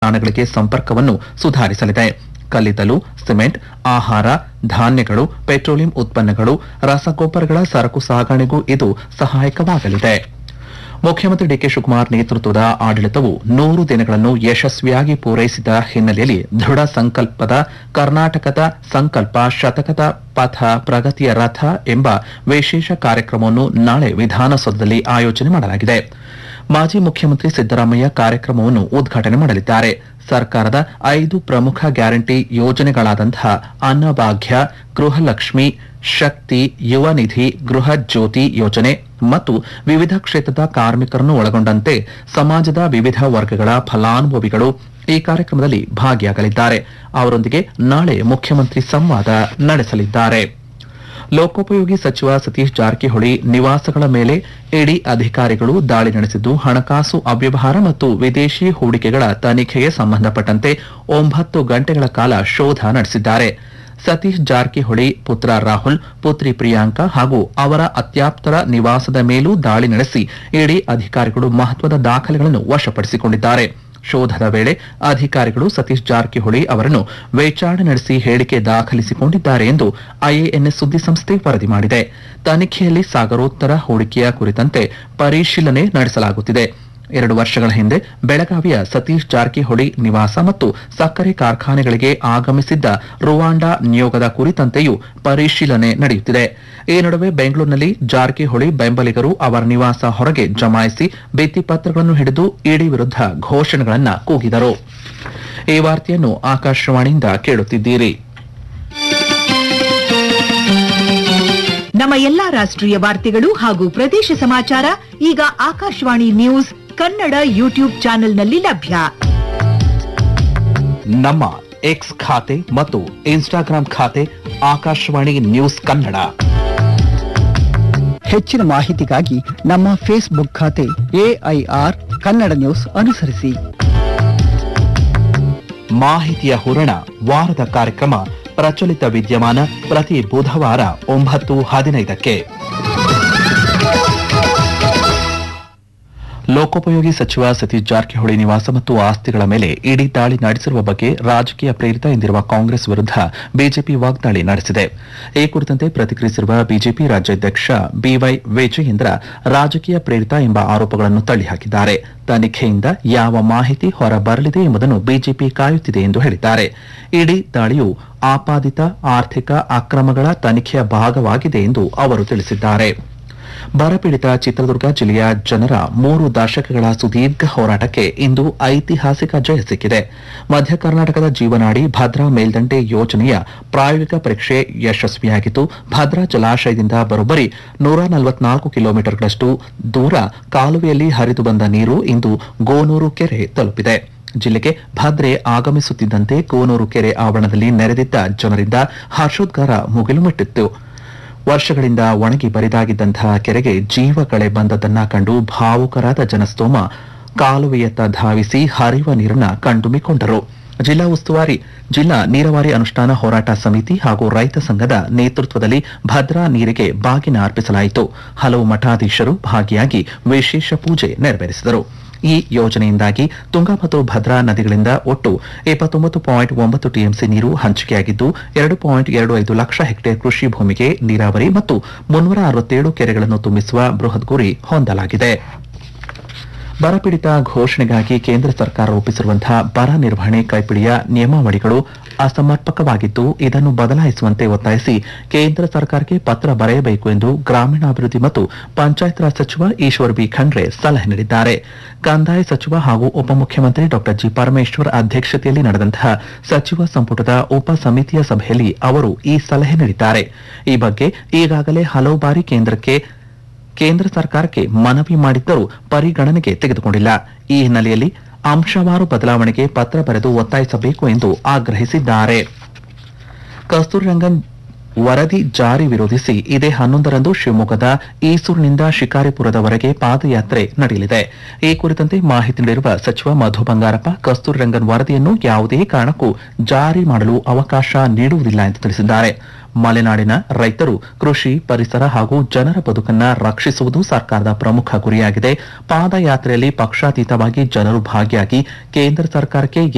ತಾಣಗಳಿಗೆ ಸಂಪರ್ಕವನ್ನು ಸುಧಾರಿಸಲಿದೆ ಕಲ್ಲಿದ್ದಲು ಸಿಮೆಂಟ್ ಆಹಾರ ಧಾನ್ಯಗಳು ಪೆಟ್ರೋಲಿಯಂ ಉತ್ಪನ್ನಗಳು ರಸಗೊಬ್ಬರಗಳ ಸರಕು ಸಾಗಣೆಗೂ ಇದು ಸಹಾಯಕವಾಗಲಿದೆ ಮುಖ್ಯಮಂತ್ರಿ ಡಿಕೆ ಶಿವಕುಮಾರ್ ನೇತೃತ್ವದ ಆಡಳಿತವು ನೂರು ದಿನಗಳನ್ನು ಯಶಸ್ವಿಯಾಗಿ ಪೂರೈಸಿದ ಹಿನ್ನೆಲೆಯಲ್ಲಿ ದೃಢ ಸಂಕಲ್ಪದ ಕರ್ನಾಟಕದ ಸಂಕಲ್ಪ ಶತಕದ ಪಥ ಪ್ರಗತಿಯ ರಥ ಎಂಬ ವಿಶೇಷ ಕಾರ್ಯಕ್ರಮವನ್ನು ನಾಳೆ ವಿಧಾನಸೌಧದಲ್ಲಿ ಆಯೋಜನೆ ಮಾಡಲಾಗಿದೆ ಮಾಜಿ ಮುಖ್ಯಮಂತ್ರಿ ಸಿದ್ದರಾಮಯ್ಯ ಕಾರ್ಯಕ್ರಮವನ್ನು ಉದ್ಘಾಟನೆ ಮಾಡಲಿದ್ದಾರೆ ಸರ್ಕಾರದ ಐದು ಪ್ರಮುಖ ಗ್ಯಾರಂಟಿ ಯೋಜನೆಗಳಾದಂತಹ ಅನ್ನಭಾಗ್ಯ ಗೃಹಲಕ್ಷ್ಮಿ ಶಕ್ತಿ ಯುವ ನಿಧಿ ಗೃಹ ಜ್ಯೋತಿ ಯೋಜನೆ ಮತ್ತು ವಿವಿಧ ಕ್ಷೇತ್ರದ ಕಾರ್ಮಿಕರನ್ನು ಒಳಗೊಂಡಂತೆ ಸಮಾಜದ ವಿವಿಧ ವರ್ಗಗಳ ಫಲಾನುಭವಿಗಳು ಈ ಕಾರ್ಯಕ್ರಮದಲ್ಲಿ ಭಾಗಿಯಾಗಲಿದ್ದಾರೆ ಅವರೊಂದಿಗೆ ನಾಳೆ ಮುಖ್ಯಮಂತ್ರಿ ಸಂವಾದ ನಡೆಸಲಿದ್ದಾರೆ ಲೋಕೋಪಯೋಗಿ ಸಚಿವ ಸತೀಶ್ ಜಾರಕಿಹೊಳಿ ನಿವಾಸಗಳ ಮೇಲೆ ಇಡಿ ಅಧಿಕಾರಿಗಳು ದಾಳಿ ನಡೆಸಿದ್ದು ಹಣಕಾಸು ಅವ್ಯವಹಾರ ಮತ್ತು ವಿದೇಶಿ ಹೂಡಿಕೆಗಳ ತನಿಖೆಗೆ ಸಂಬಂಧಪಟ್ಟಂತೆ ಒಂಬತ್ತು ಗಂಟೆಗಳ ಕಾಲ ಶೋಧ ನಡೆಸಿದ್ದಾರೆ ಸತೀಶ್ ಜಾರಕಿಹೊಳಿ ಪುತ್ರ ರಾಹುಲ್ ಪುತ್ರಿ ಪ್ರಿಯಾಂಕಾ ಹಾಗೂ ಅವರ ಅತ್ಯಾಪ್ತರ ನಿವಾಸದ ಮೇಲೂ ದಾಳಿ ನಡೆಸಿ ಇಡಿ ಅಧಿಕಾರಿಗಳು ಮಹತ್ವದ ದಾಖಲೆಗಳನ್ನು ವಶಪಡಿಸಿಕೊಂಡಿದ್ದಾರೆ ಶೋಧದ ವೇಳೆ ಅಧಿಕಾರಿಗಳು ಸತೀಶ್ ಜಾರಕಿಹೊಳಿ ಅವರನ್ನು ವಿಚಾರಣೆ ನಡೆಸಿ ಹೇಳಿಕೆ ದಾಖಲಿಸಿಕೊಂಡಿದ್ದಾರೆ ಎಂದು ಐಎಎನ್ಎಸ್ ಸುದ್ದಿಸಂಸ್ಥೆ ವರದಿ ಮಾಡಿದೆ ತನಿಖೆಯಲ್ಲಿ ಸಾಗರೋತ್ತರ ಹೂಡಿಕೆಯ ಕುರಿತಂತೆ ಪರಿಶೀಲನೆ ನಡೆಸಲಾಗುತ್ತಿದೆ ಎರಡು ವರ್ಷಗಳ ಹಿಂದೆ ಬೆಳಗಾವಿಯ ಸತೀಶ್ ಜಾರಕಿಹೊಳಿ ನಿವಾಸ ಮತ್ತು ಸಕ್ಕರೆ ಕಾರ್ಖಾನೆಗಳಿಗೆ ಆಗಮಿಸಿದ್ದ ರುವಾಂಡಾ ನಿಯೋಗದ ಕುರಿತಂತೆಯೂ ಪರಿಶೀಲನೆ ನಡೆಯುತ್ತಿದೆ ಈ ನಡುವೆ ಬೆಂಗಳೂರಿನಲ್ಲಿ ಜಾರಕಿಹೊಳಿ ಬೆಂಬಲಿಗರು ಅವರ ನಿವಾಸ ಹೊರಗೆ ಜಮಾಯಿಸಿ ಭಿತ್ತಿಪತ್ರಗಳನ್ನು ಹಿಡಿದು ಇಡಿ ವಿರುದ್ಧ ಘೋಷಣೆಗಳನ್ನ ಕೂಗಿದರು ಈ ವಾರ್ತೆಯನ್ನು ಆಕಾಶವಾಣಿಯಿಂದ ಕೇಳುತ್ತಿದ್ದೀರಿ ನಮ್ಮ ಎಲ್ಲಾ ರಾಷ್ಟ್ರೀಯ ವಾರ್ತೆಗಳು ಹಾಗೂ ಪ್ರದೇಶ ಸಮಾಚಾರ ಈಗ ಆಕಾಶವಾಣಿ ನ್ಯೂಸ್ ಕನ್ನಡ ಯೂಟ್ಯೂಬ್ ಚಾನೆಲ್ನಲ್ಲಿ ಲಭ್ಯ ನಮ್ಮ ಎಕ್ಸ್ ಖಾತೆ ಮತ್ತು ಇನ್ಸ್ಟಾಗ್ರಾಂ ಖಾತೆ ಆಕಾಶವಾಣಿ ನ್ಯೂಸ್ ಕನ್ನಡ ಹೆಚ್ಚಿನ ಮಾಹಿತಿಗಾಗಿ ನಮ್ಮ ಫೇಸ್ಬುಕ್ ಖಾತೆ ಎಐಆರ್ ಕನ್ನಡ ನ್ಯೂಸ್ ಅನುಸರಿಸಿ ಮಾಹಿತಿಯ ಹೂರಣ ವಾರದ ಕಾರ್ಯಕ್ರಮ ಪ್ರಚಲಿತ ವಿದ್ಯಮಾನ ಪ್ರತಿ ಬುಧವಾರ ಒಂಬತ್ತು ಹದಿನೈದಕ್ಕೆ ಲೋಕೋಪಯೋಗಿ ಸಚಿವ ಸತೀಶ್ ಜಾರಕಿಹೊಳಿ ನಿವಾಸ ಮತ್ತು ಆಸ್ತಿಗಳ ಮೇಲೆ ಇಡಿ ದಾಳಿ ನಡೆಸಿರುವ ಬಗ್ಗೆ ರಾಜಕೀಯ ಪ್ರೇರಿತ ಎಂದಿರುವ ಕಾಂಗ್ರೆಸ್ ವಿರುದ್ಧ ಬಿಜೆಪಿ ವಾಗ್ದಾಳಿ ನಡೆಸಿದೆ ಈ ಕುರಿತಂತೆ ಪ್ರತಿಕ್ರಿಯಿಸಿರುವ ಬಿಜೆಪಿ ರಾಜ್ಯಾಧ್ಯಕ್ಷ ಬಿವೈ ವಿಜಯೇಂದ್ರ ರಾಜಕೀಯ ಪ್ರೇರಿತ ಎಂಬ ಆರೋಪಗಳನ್ನು ತಳ್ಳಿಹಾಕಿದ್ದಾರೆ ತನಿಖೆಯಿಂದ ಯಾವ ಮಾಹಿತಿ ಹೊರಬರಲಿದೆ ಎಂಬುದನ್ನು ಬಿಜೆಪಿ ಕಾಯುತ್ತಿದೆ ಎಂದು ಹೇಳಿದ್ದಾರೆ ಇಡಿ ದಾಳಿಯು ಆಪಾದಿತ ಆರ್ಥಿಕ ಅಕ್ರಮಗಳ ತನಿಖೆಯ ಭಾಗವಾಗಿದೆ ಎಂದು ಅವರು ತಿಳಿಸಿದ್ದಾರೆ ಬರಪೀಡಿತ ಚಿತ್ರದುರ್ಗ ಜಿಲ್ಲೆಯ ಜನರ ಮೂರು ದಶಕಗಳ ಸುದೀರ್ಘ ಹೋರಾಟಕ್ಕೆ ಇಂದು ಐತಿಹಾಸಿಕ ಜಯ ಸಿಕ್ಕಿದೆ ಮಧ್ಯ ಕರ್ನಾಟಕದ ಜೀವನಾಡಿ ಭದ್ರಾ ಮೇಲ್ದಂಡೆ ಯೋಜನೆಯ ಪ್ರಾಯೋಗಿಕ ಪರೀಕ್ಷೆ ಯಶಸ್ವಿಯಾಗಿದ್ದು ಭದ್ರಾ ಜಲಾಶಯದಿಂದ ಬರೋಬ್ಬರಿ ನೂರ ನಲವತ್ನಾಲ್ಕು ಕಿಲೋಮೀಟರ್ಗಳಷ್ಟು ದೂರ ಕಾಲುವೆಯಲ್ಲಿ ಹರಿದು ಬಂದ ನೀರು ಇಂದು ಗೋನೂರು ಕೆರೆ ತಲುಪಿದೆ ಜಿಲ್ಲೆಗೆ ಭದ್ರೆ ಆಗಮಿಸುತ್ತಿದ್ದಂತೆ ಗೋನೂರು ಕೆರೆ ಆವರಣದಲ್ಲಿ ನೆರೆದಿದ್ದ ಜನರಿಂದ ಹರ್ಷೋದ್ಗಾರ ಮುಗಿಲು ಮುಟ್ಟಿತ್ತು ವರ್ಷಗಳಿಂದ ಒಣಗಿ ಬರಿದಾಗಿದ್ದಂತಹ ಕೆರೆಗೆ ಜೀವ ಕಳೆ ಬಂದದನ್ನ ಕಂಡು ಭಾವುಕರಾದ ಜನಸ್ತೋಮ ಕಾಲುವೆಯತ್ತ ಧಾವಿಸಿ ಹರಿಯುವ ನೀರನ್ನ ಕಣ್ತುಂಬಿಕೊಂಡರು ಜಿಲ್ಲಾ ಉಸ್ತುವಾರಿ ಜಿಲ್ಲಾ ನೀರಾವರಿ ಅನುಷ್ಠಾನ ಹೋರಾಟ ಸಮಿತಿ ಹಾಗೂ ರೈತ ಸಂಘದ ನೇತೃತ್ವದಲ್ಲಿ ಭದ್ರಾ ನೀರಿಗೆ ಬಾಗಿನ ಅರ್ಪಿಸಲಾಯಿತು ಹಲವು ಮಠಾಧೀಶರು ಭಾಗಿಯಾಗಿ ವಿಶೇಷ ಪೂಜೆ ನೆರವೇರಿಸಿದರು ಈ ಯೋಜನೆಯಿಂದಾಗಿ ತುಂಗಾ ಮತ್ತು ಭದ್ರಾ ನದಿಗಳಿಂದ ಒಟ್ಟು ಇಪ್ಪತ್ತೊಂಬತ್ತು ಪಾಯಿಂಟ್ ಒಂಬತ್ತು ಟಿಎಂಸಿ ನೀರು ಹಂಚಿಕೆಯಾಗಿದ್ದು ಎರಡು ಪಾಯಿಂಟ್ ಎರಡು ಐದು ಲಕ್ಷ ಹೆಕ್ಟೇರ್ ಕೃಷಿ ಭೂಮಿಗೆ ನೀರಾವರಿ ಮತ್ತು ಮುನ್ನೂರ ಅರವತ್ತೇಳು ಕೆರೆಗಳನ್ನು ತುಂಬಿಸುವ ಬೃಹತ್ ಗುರಿ ಹೊಂದಲಾಗಿದೆ ಬರಪೀಡಿತ ಘೋಷಣೆಗಾಗಿ ಕೇಂದ್ರ ಸರ್ಕಾರ ರೂಪಿಸಿರುವಂತಹ ಬರ ನಿರ್ವಹಣೆ ಕೈಪಿಡಿಯ ನಿಯಮಾವಳಿಗಳು ಅಸಮರ್ಪಕವಾಗಿದ್ದು ಇದನ್ನು ಬದಲಾಯಿಸುವಂತೆ ಒತ್ತಾಯಿಸಿ ಕೇಂದ್ರ ಸರ್ಕಾರಕ್ಕೆ ಪತ್ರ ಬರೆಯಬೇಕು ಎಂದು ಗ್ರಾಮೀಣಾಭಿವೃದ್ಧಿ ಮತ್ತು ಪಂಚಾಯತ್ ರಾಜ್ ಸಚಿವ ಈಶ್ವರ್ ಬಿ ಖಂಡ್ರೆ ಸಲಹೆ ನೀಡಿದ್ದಾರೆ ಕಂದಾಯ ಸಚಿವ ಹಾಗೂ ಉಪಮುಖ್ಯಮಂತ್ರಿ ಡಾ ಜಿ ಪರಮೇಶ್ವರ್ ಅಧ್ಯಕ್ಷತೆಯಲ್ಲಿ ನಡೆದಂತಹ ಸಚಿವ ಸಂಪುಟದ ಉಪ ಸಮಿತಿಯ ಸಭೆಯಲ್ಲಿ ಅವರು ಈ ಸಲಹೆ ನೀಡಿದ್ದಾರೆ ಈ ಬಗ್ಗೆ ಈಗಾಗಲೇ ಹಲವು ಬಾರಿ ಕೇಂದ್ರಕ್ಕೆ ಕೇಂದ್ರ ಸರ್ಕಾರಕ್ಕೆ ಮನವಿ ಮಾಡಿದ್ದರೂ ಪರಿಗಣನೆಗೆ ತೆಗೆದುಕೊಂಡಿಲ್ಲ ಈ ಹಿನ್ನೆಲೆಯಲ್ಲಿ ಅಂಶವಾರು ಬದಲಾವಣೆಗೆ ಪತ್ರ ಬರೆದು ಒತ್ತಾಯಿಸಬೇಕು ಎಂದು ಆಗ್ರಹಿಸಿದ್ದಾರೆ ಕಸ್ತೂರಿ ರಂಗನ್ ವರದಿ ಜಾರಿ ವಿರೋಧಿಸಿ ಇದೇ ಹನ್ನೊಂದರಂದು ಶಿವಮೊಗ್ಗದ ಈಸೂರಿನಿಂದ ಶಿಕಾರಿಪುರದವರೆಗೆ ಪಾದಯಾತ್ರೆ ನಡೆಯಲಿದೆ ಈ ಕುರಿತಂತೆ ಮಾಹಿತಿ ನೀಡಿರುವ ಸಚಿವ ಮಧು ಬಂಗಾರಪ್ಪ ಕಸ್ತೂರಿ ರಂಗನ್ ವರದಿಯನ್ನು ಯಾವುದೇ ಕಾರಣಕ್ಕೂ ಜಾರಿ ಮಾಡಲು ಅವಕಾಶ ನೀಡುವುದಿಲ್ಲ ಎಂದು ತಿಳಿಸಿದ್ದಾರೆ ಮಲೆನಾಡಿನ ರೈತರು ಕೃಷಿ ಪರಿಸರ ಹಾಗೂ ಜನರ ಬದುಕನ್ನ ರಕ್ಷಿಸುವುದು ಸರ್ಕಾರದ ಪ್ರಮುಖ ಗುರಿಯಾಗಿದೆ ಪಾದಯಾತ್ರೆಯಲ್ಲಿ ಪಕ್ಷಾತೀತವಾಗಿ ಜನರು ಭಾಗಿಯಾಗಿ ಕೇಂದ್ರ ಸರ್ಕಾರಕ್ಕೆ